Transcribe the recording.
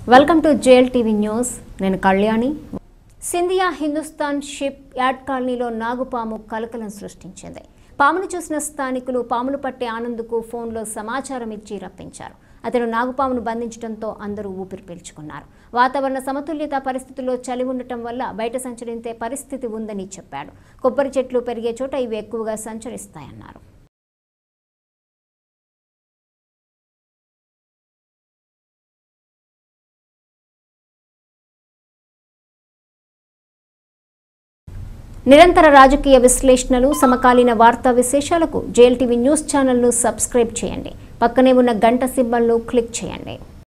welcome to JL TV news నేను Kalyani Scindia Hindustan shipyard కాలనీలో నాగుపాము కలకలం సృష్టించింది పామును చూసిన స్థానికులు పాములు పట్టే ఆనంద్కు ఫోన్లో సమాచారం ఇచ్చి రప్పించారు అతను నాగుపామును బంధించడంతో అందరూ ఊపిరి పీల్చుకున్నారు వాతావరణ సమతుల్యత పరిస్థితుల్లో చలి ఉండటం వల్ల బయట సంచరించే పరిస్థితి ఉందని చెప్పాడు కొబ్బరి చెట్లు పెరిగే చోట ఇవి ఎక్కువగా సంచరిస్తాయన్నారు నిరంతర రాజకీయ విశ్లేషణలు సమకాలీన వార్తా విశేషాలకు జేఎల్ టీవీ న్యూస్ ఛానల్ను సబ్స్క్రైబ్ చేయండి పక్కనే ఉన్న గంట సింబల్ను క్లిక్ చేయండి